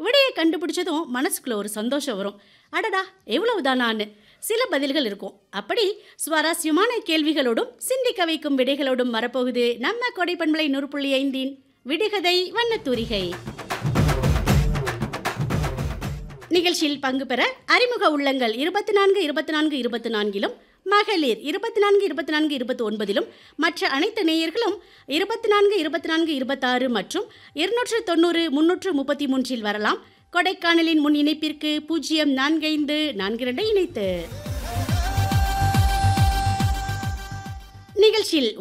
விடையை கண்டுபிடிச்சதும் மனசுக்குள்ள ஒரு சந்தோஷம் வரும் அடடா எவ்வளவுதானான்னு சில பதில்கள் இருக்கும் அப்படி சுவாரஸ்யமான கேள்விகளோடும் சிந்திக்க வைக்கும் விடைகளோடும் வரப்போகுது நம்ம கொடைப்பண்பளை நூறு புள்ளி ஐந்தின் விடுகதை வண்ணத்தூரிகை நிகழ்ச்சியில் பங்கு பெற அறிமுக உள்ளங்கள் இருபத்தி நான்கு இருபத்தி நான்கு இருபத்தி நான்கிலும் மகளிர் இருபத்தி நான்கு இருபத்தி நான்கு இருபத்தி ஒன்பதிலும் மற்ற அனைத்து நேயர்களும் இருபத்தி நான்கு இருபத்தி நான்கு இருபத்தாறு மற்றும் இருநூற்று தொண்ணூறு முன்னூற்று முப்பத்தி மூன்றில் வரலாம் கொடைக்கானலின் முன் இணைப்பிற்கு பூஜ்ஜியம் நான்கைந்து நான்கு இரண்டை இணைத்து நிகழ்ச்சியில்